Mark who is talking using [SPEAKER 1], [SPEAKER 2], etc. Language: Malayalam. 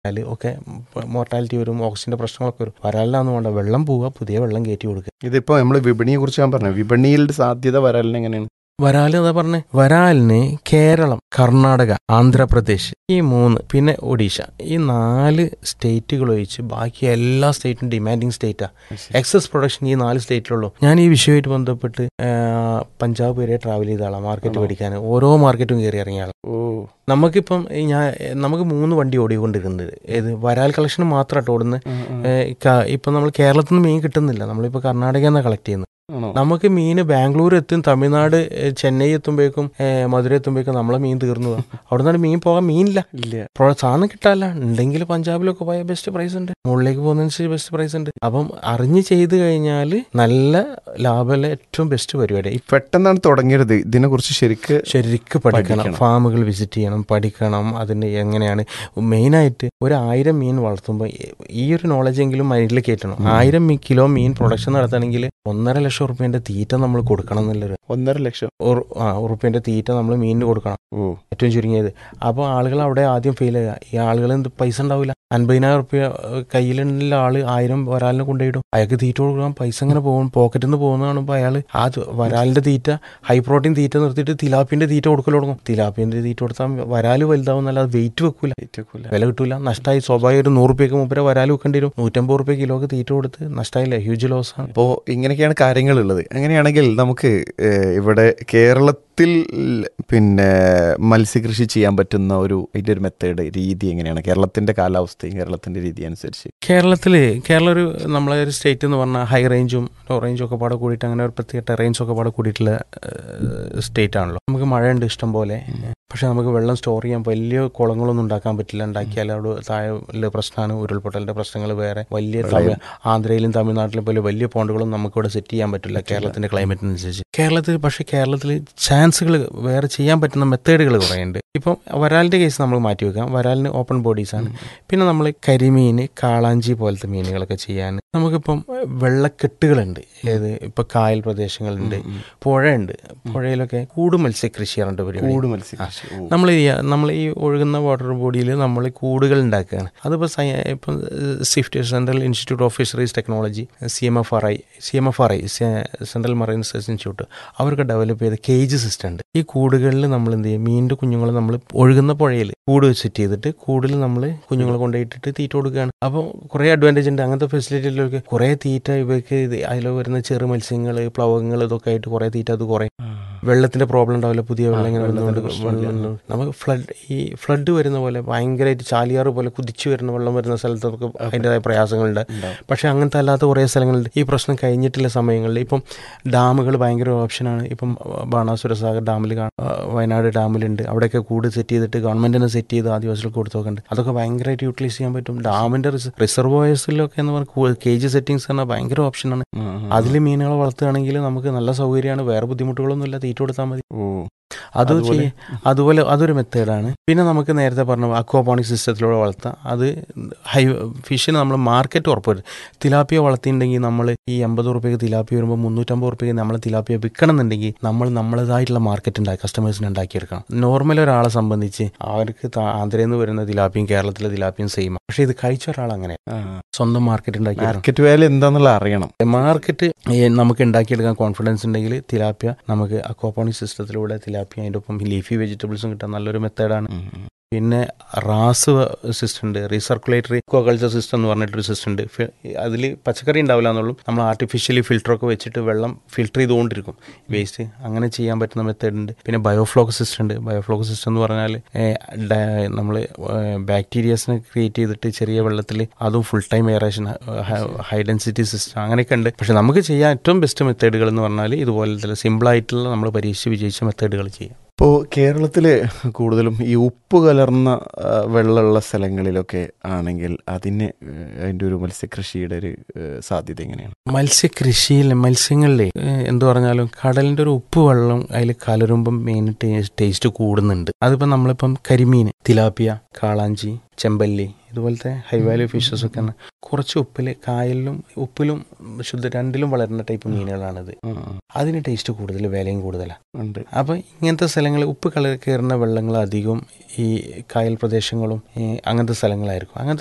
[SPEAKER 1] വരാല് ഒക്കെ മോർട്ടാലിറ്റി വരും ഓക്സിജന്റെ പ്രശ്നങ്ങളൊക്കെ വരും വരാലിനാന്ന് വേണ്ട വെള്ളം പോവുക പുതിയ വെള്ളം കയറ്റി കൊടുക്കുക
[SPEAKER 2] ഇതിപ്പോ നമ്മൾ വിപണിയെ കുറിച്ച് ഞാൻ പറഞ്ഞു വിപണിയിൽ സാധ്യത വരാലിന് എങ്ങനെയാണ്
[SPEAKER 1] വരാല് എന്താ പറഞ്ഞേ വരാലിന് കേരളം കർണാടക ആന്ധ്രാപ്രദേശ് ഈ മൂന്ന് പിന്നെ ഒഡീഷ ഈ നാല് സ്റ്റേറ്റുകൾ ഒഴിച്ച് ബാക്കി എല്ലാ സ്റ്റേറ്റും ഡിമാൻഡിങ് സ്റ്റേറ്റാ എക്സസ് പ്രൊഡക്ഷൻ ഈ നാല് സ്റ്റേറ്റിലുള്ളൂ ഞാൻ ഈ വിഷയമായിട്ട് ബന്ധപ്പെട്ട് ആ, പഞ്ചാബ് വരെ ട്രാവൽ ചെയ്ത ആളാണ് മാർക്കറ്റ്
[SPEAKER 2] ആണോ?
[SPEAKER 1] പഠിക്കാൻ ഓരോ മാർക്കറ്റും കയറി ഇറങ്ങിയ ആളാണ്
[SPEAKER 2] ഓ
[SPEAKER 1] നമുക്കിപ്പം ഈ ഞാൻ നമുക്ക് മൂന്ന് വണ്ടി ഓടിക്കൊണ്ടിരിക്കുന്നത് ഏത് വരാൽ കളക്ഷൻ മാത്രമായിട്ട് ഓടുന്നത്
[SPEAKER 2] ആ, ആ.
[SPEAKER 1] ഇപ്പം നമ്മൾ കേരളത്തിൽ നിന്ന് മീൻ കിട്ടുന്നില്ല നമ്മളിപ്പോൾ കർണാടകയിൽ നിന്നാണ് കളക്ട് ചെയ്യുന്നത്
[SPEAKER 2] ആണോ
[SPEAKER 1] നമുക്ക് മീൻ ബാംഗ്ലൂർ എത്തും തമിഴ്നാട് ഏ, ചെന്നൈ എത്തുമ്പോഴേക്കും ഏ, മധുര എത്തുമ്പോഴേക്കും നമ്മളെ മീൻ തീർന്നു പോകും അവിടെ നിന്ന് മീൻ പോകാൻ മീനില്ല
[SPEAKER 2] ഇല്ല
[SPEAKER 1] പ്രോ- സാധനം കിട്ടാല്ല ഉണ്ടെങ്കിൽ പഞ്ചാബിലൊക്കെ പോയ ബെസ്റ്റ് പ്രൈസ് ഉണ്ട് മുകളിലേക്ക് പോകുന്നതിനനുസരിച്ച് ബെസ്റ്റ് പ്രൈസ് ഉണ്ട് അപ്പം അറിഞ്ഞ് ചെയ്ത് കഴിഞ്ഞാൽ നല്ല ലാഭമുള്ള ഏറ്റവും ബെസ്റ്റ് പരിപാടി
[SPEAKER 2] പെട്ടെന്നാണ് തുടങ്ങിയത് ഇതിനെ കുറിച്ച് ശരിക്ക്
[SPEAKER 1] ശരിക്കും പഠിക്കണം
[SPEAKER 2] പഠിക്കണം.
[SPEAKER 1] ഫാമുകൾ വിസിറ്റ് ചെയ്യണം പഠിക്കണം അതിന് എങ്ങനെയാണ് മെയിനായിട്ട് ഒരു ആയിരം മീൻ വളർത്തുമ്പോൾ ഈ ഒരു നോളജ് എങ്കിലും മൈൻഡിൽ കയറ്റണം
[SPEAKER 2] ഉം.
[SPEAKER 1] ആയിരം മി- കിലോ മീൻ പ്രൊഡക്ഷൻ നടത്തണമെങ്കിൽ ഒന്നര ലക്ഷം റുപ്യന്റെ തീറ്റ നമ്മൾ കൊടുക്കണം എന്നുള്ളൊരു
[SPEAKER 2] ഒന്നര ലക്ഷം
[SPEAKER 1] ഒരു- ആ ഉറുപ്പ്യന്റെ തീറ്റ നമ്മൾ മീനിന് കൊടുക്കണം
[SPEAKER 2] ഓ
[SPEAKER 1] ഏറ്റവും ചുരുങ്ങിയത് അപ്പോൾ ആളുകൾ അവിടെ ആദ്യം ഫെയിൽ ചെയ്യുക ഈ ആളുകൾ എന്ത് പൈസ ഉണ്ടാവില്ല അൻപതിനായിരം റുപ്യ കയ്യിലുള്ള ആള് ആയിരം വരാലിനെ കൊണ്ടുപോയിടും അയാൾക്ക് തീറ്റ കൊടുക്കണം പൈസ ഇങ്ങനെ പോകും പോക്കറ്റിൽ നിന്ന് പോകുന്ന കാണുമ്പോൾ അയാൾ ആ ത് വരാലിന്റെ തീറ്റ ഹൈ പ്രോട്ടീൻ തീറ്റ നിർത്തിയിട്ട് തിലാപ്പിന്റെ തീറ്റ കൊടുക്കൽ തുടങ്ങും തിലാപ്പിന്റെ തീറ്റ കൊടുത്താൽ വരാല് വലുതാവും എന്നല്ലാതെ വെയിറ്റ് വെക്കൂല
[SPEAKER 2] ഏറ്റവും
[SPEAKER 1] വില കിട്ടൂല നഷ്ടമായി സ്വാഭാവിക ഒരു നൂറ് റുപ്യക്ക് മുമ്പേ വരാല് വെക്കേണ്ടി വരും നൂറ്റമ്പത് റുപ്യ കിലോക്ക് തീറ്റ കൊടുത്ത് നഷ്ടമായില്ലേ ഹ്യൂജ് ലോസ് ആണ്
[SPEAKER 2] അപ്പോൾ ഇങ്ങനെയൊക്കെയാണ് കാര്യങ്ങളുള്ളത് അങ്ങനെയാണെങ്കിൽ നമുക്ക് ഏഹ്, ഇവിടെ കേരളത്തിൽ പിന്നെ മത്സ്യകൃഷി ചെയ്യാൻ പറ്റുന്ന ഒരു അതിൻ്റെ ഒരു മെത്തേഡ് രീതി എങ്ങനെയാണ് കേരളത്തിന്റെ കാലാവസ്ഥയും കേരളത്തിന്റെ രീതി അനുസരിച്ച്
[SPEAKER 1] കേരളത്തിൽ കേരളം ഒരു നമ്മളെ ഒരു സ്റ്റേറ്റ് എന്ന് പറഞ്ഞാൽ ഹൈ റേഞ്ചും ലോ റേഞ്ചും ഒക്കെ പാടെ കൂടിയിട്ട് അങ്ങനെ ഒരു പ്രത്യേക ടെറൈൻസ് ഒക്കെ പാടെ കൂടിയിട്ടുള്ള സ്റ്റേറ്റ് ആണല്ലോ നമുക്ക് മഴയുണ്ട് ഇഷ്ടം പോലെ പക്ഷെ നമുക്ക് വെള്ളം സ്റ്റോർ ചെയ്യാൻ വലിയ കുളങ്ങളൊന്നും ഉണ്ടാക്കാൻ പറ്റില്ല ഉണ്ടാക്കിയാൽ അവിടെ താഴെ പ്രശ്നമാണ് ഉരുൾപൊട്ടലിന്റെ പ്രശ്നങ്ങൾ വേറെ വലിയ തമിഴ് ആന്ധ്രയിലും തമിഴ്നാട്ടിലും പോലെ വലിയ പോണ്ടുകളും നമുക്ക് ഇവിടെ സെറ്റ് ചെയ്യാൻ പറ്റില്ല കേരളത്തിന്റെ ക്ലൈമറ്റിനനുസരിച്ച് കേരളത്തിൽ പക്ഷേ കേരളത്തിൽ ചാൻസുകൾ വേറെ ചെയ്യാൻ പറ്റുന്ന മെത്തേഡുകൾ കുറേ ഉണ്ട് ഇപ്പം വരാലിന്റെ കേസ് നമ്മൾ മാറ്റി വെക്കാം വരാലിന് ഓപ്പൺ ബോഡീസ് ആണ് പിന്നെ നമ്മൾ കരിമീൻ കാളാഞ്ചി പോലത്തെ മീനുകളൊക്കെ ചെയ്യാൻ നമുക്കിപ്പം വെള്ളക്കെട്ടുകളുണ്ട് ഏത് ഇപ്പൊ കായൽ പ്രദേശങ്ങളുണ്ട് പുഴയുണ്ട് പുഴയിലൊക്കെ കൂട് മത്സ്യകൃഷി പറഞ്ഞിട്ട് പരിപാടി
[SPEAKER 2] കൂട് മത്സ്യകൃഷി ഓ.
[SPEAKER 1] നമ്മൾ നമ്മൾ ഈ ഒഴുകുന്ന വാട്ടർ ബോഡിയിൽ നമ്മൾ കൂടുകൾ ഉണ്ടാക്കുകയാണ് അതിപ്പോൾ സയ ഇപ്പം CIFT central institute of fisheries technology C M F R I C M F R I central marine research institute അവർക്ക് ഡെവലപ്പ് ചെയ്ത കേജ് സിസ്റ്റം ഉണ്ട് ഈ കൂടുകളിൽ നമ്മൾ എന്ത് ചെയ്യും മീനിൻ്റെ കുഞ്ഞുങ്ങൾ നമ്മൾ ഒഴുകുന്ന പുഴയിൽ കൂട് സെറ്റ് ചെയ്തിട്ട് കൂടുതൽ നമ്മൾ കുഞ്ഞുങ്ങളെ കൊണ്ടുപോയിട്ടിട്ട് തീറ്റ കൊടുക്കുകയാണ് അപ്പോൾ കുറേ അഡ്വാൻറ്റേജ് ഉണ്ട് അങ്ങനത്തെ ഫെസിലിറ്റിയിലൊക്കെ കുറേ തീറ്റ ഇവയ്ക്ക് ഇത് അതിൽ വരുന്ന ചെറു മത്സ്യങ്ങൾ പ്ലവങ്ങൾ ഇതൊക്കെ ആയിട്ട് കുറേ തീറ്റ അത് കുറേ വെള്ളത്തിന്റെ പ്രോബ്ലം ഉണ്ടാവില്ല പുതിയ വെള്ളം ഇങ്ങനെ
[SPEAKER 2] വെള്ളത്തിന്റെ
[SPEAKER 1] വന്നുകൊണ്ട്
[SPEAKER 2] പ്രശ്നമില്ല.
[SPEAKER 1] വെള്ളം ഉണ്ട്. നമുക്ക് ഫ്ലഡ് ഈ ഫ്ലഡ് വരുന്ന പോലെ ഭയങ്കരമായിട്ട് ചാലിയാറ് പോലെ കുതിച്ചു വരുന്ന വെള്ളം വരുന്ന സ്ഥലത്ത് നമുക്ക് അതിൻ്റെതായ പ്രയാസങ്ങളുണ്ട്
[SPEAKER 2] ഉണ്ടാവും.
[SPEAKER 1] പക്ഷെ അങ്ങനത്തെ അല്ലാത്ത കുറേ സ്ഥലങ്ങളുണ്ട് ഈ പ്രശ്നം കഴിഞ്ഞിട്ടുള്ള സമയങ്ങളിൽ ഇപ്പം ഡാമുകൾ ഭയങ്കര ഓപ്ഷനാണ് ഇപ്പം ബാണാസുര സാഗർ ഡാമിൽ കാ- ആ, വയനാട് ഡാമിലുണ്ട് അവിടെയൊക്കെ കൂട് സെറ്റ് ചെയ്തിട്ട് ഗവൺമെന്റിനെ സെറ്റ് ചെയ്ത് ആദിവാസികൾക്ക് കൊടുത്തോക്കുന്നുണ്ട് അതൊക്കെ ഭയങ്കരമായിട്ട് യൂട്ടിലൈസ് ചെയ്യാൻ പറ്റും ഡാമിന്റെ റിസർവോയേഴ്സിലൊക്കെ എന്ന് പറഞ്ഞാൽ കേജ് സെറ്റിങ്സ് പറഞ്ഞാൽ ഭയങ്കര ഓപ്ഷനാണ്
[SPEAKER 2] ആ, ആ, ആ.
[SPEAKER 1] അതിൽ മീനുകളെ വളർത്തുകയാണെങ്കിൽ നമുക്ക് നല്ല സൗകര്യമാണ് വേറെ ബുദ്ധിമുട്ടുകളൊന്നും ഇല്ല തീറ്റ കൊടുത്താൽ മതി
[SPEAKER 2] ഓ
[SPEAKER 1] അത്
[SPEAKER 2] അതുപോലെ-
[SPEAKER 1] ചെയ്യ അതുപോലെ അതൊരു മെത്തേഡാണ് പിന്നെ നമുക്ക് നേരത്തെ പറഞ്ഞ അക്വാപോണിക് സിസ്റ്റത്തിലൂടെ വളർത്താം അത് ഹൈ ഫിഷിന് നമ്മൾ മാർക്കറ്റ് ഉറപ്പുവരും തിലാപ്പിയ വളർത്തിയിട്ടുണ്ടെങ്കിൽ നമ്മൾ ഈ എൺപത് റുപ്യക്ക് തിലാപ്പിയ വരുമ്പോൾ മുന്നൂറ്റമ്പത് റുപ്യക്ക് നമ്മൾ തിലാപ്പിയ വിൽക്കണം എന്നുണ്ടെങ്കിൽ നമ്മൾ നമ്മളതായിട്ടുള്ള മാർക്കറ്റ് ഉണ്ടാക്കി കസ്റ്റമേഴ്സിന് ഉണ്ടാക്കിയെടുക്കണം നോർമൽ ഒരാളെ സംബന്ധിച്ച് അവർക്ക് താ- ആന്ധ്രയിൽ നിന്ന് വരുന്ന തിലാപ്പിയും കേരളത്തിലെ തിലാപ്പിയും സെയിം പക്ഷേ ഇത് കഴിച്ച ഒരാൾ അങ്ങനെ
[SPEAKER 2] ആ.
[SPEAKER 1] സ്വന്തം മാർക്കറ്റ് ഉണ്ടാക്കി
[SPEAKER 2] മാർക്കറ്റ് വാല്യൂ എന്താന്നുള്ള അറിയണം
[SPEAKER 1] മാർക്കറ്റ് നമുക്ക് ഉണ്ടാക്കിയെടുക്കാൻ കോൺഫിഡൻസ് ഉണ്ടെങ്കിൽ തിലാപ്പിയ നമുക്ക് അക്വാപോണിക് സിസ്റ്റത്തിലൂടെ തിലാപ്പിയ അതിൻ്റെ ഒപ്പം ലീഫി വെജിറ്റബിൾസും കിട്ടാൻ നല്ലൊരു മെത്തേഡാണ്
[SPEAKER 2] ഉം, ഉം.
[SPEAKER 1] പിന്നെ റാസ് സിസ്റ്റം ഉണ്ട് റീസർക്കുലേറ്ററി ഇക്വകൾച്ചർ സിസ്റ്റം എന്ന് പറഞ്ഞിട്ടൊരു സിസ്റ്റം ഉണ്ട് അതിൽ പച്ചക്കറി ഉണ്ടാവില്ല എന്നുള്ളൂ നമ്മൾ ആർട്ടിഫിഷ്യലി ഫിൽറ്ററൊക്കെ വെച്ചിട്ട് വെള്ളം ഫിൽറ്റർ ചെയ്തുകൊണ്ടിരിക്കും വേസ്റ്റ് അങ്ങനെ ചെയ്യാൻ പറ്റുന്ന മെത്തേഡ് ഉണ്ട് പിന്നെ ബയോഫ്ലോക്ക് സിസ്റ്റം ഉണ്ട് ബയോഫ്ലോക്ക് സിസ്റ്റം എന്ന് പറഞ്ഞാൽ നമ്മൾ ബാക്ടീരിയസിനെ ക്രിയേറ്റ് ചെയ്തിട്ട് ചെറിയ വെള്ളത്തിൽ അതും full time aeration high density system അങ്ങനെയൊക്കെ ഉണ്ട് പക്ഷെ നമുക്ക് ചെയ്യാൻ ഏറ്റവും ബെസ്റ്റ് മെത്തേഡുകൾ എന്ന് പറഞ്ഞാൽ ഇതുപോലത്തെ സിമ്പിളായിട്ടുള്ള നമ്മൾ പരീക്ഷിച്ച് വിജയിച്ച മെത്തേഡുകൾ ചെയ്യാം
[SPEAKER 2] ഇപ്പോൾ കേരളത്തിൽ കൂടുതലും ഈ ഉപ്പ് കലർന്ന ആ, വെള്ളമുള്ള സ്ഥലങ്ങളിലൊക്കെ ആണെങ്കിൽ അതിന് ഏഹ്, അതിൻ്റെ ഒരു മത്സ്യകൃഷിയുടെ ഒരു ഏഹ്, സാധ്യത എങ്ങനെയാണ്
[SPEAKER 1] മത്സ്യകൃഷിയിൽ മത്സ്യങ്ങളിലെ ഏഹ്, എന്ത് പറഞ്ഞാലും കടലിന്റെ ഒരു ഉപ്പ് വെള്ളം അതിൽ കലരുമ്പം മെയിൻ ടേസ്റ്റ് കൂടുന്നുണ്ട് അതിപ്പോൾ നമ്മളിപ്പം കരിമീൻ തിലാപ്പിയ കാളാഞ്ചി ചെമ്പല്ലി ഇതുപോലത്തെ ഹൈ വാല്യൂ ഫിഷസ് ഒക്കെ ആണ്. കുറച്ച് ഉപ്പിൽ കായലിലും ഉപ്പിലും ശുദ്ധ രണ്ടിലും വളരുന്ന ടൈപ്പ് മീനുകളാണിത്
[SPEAKER 2] ഉം, ഉം.
[SPEAKER 1] അതിന് ടേസ്റ്റ് കൂടുതൽ വിലയും കൂടുതലാണ്
[SPEAKER 2] ഉണ്ട്
[SPEAKER 1] അപ്പോൾ ഇങ്ങനത്തെ സ്ഥലങ്ങൾ ഉപ്പ് കളർ കയറുന്ന വെള്ളങ്ങൾ അധികം ഈ കായൽ പ്രദേശങ്ങളും ഈ അങ്ങനത്തെ സ്ഥലങ്ങളായിരിക്കും അങ്ങനത്തെ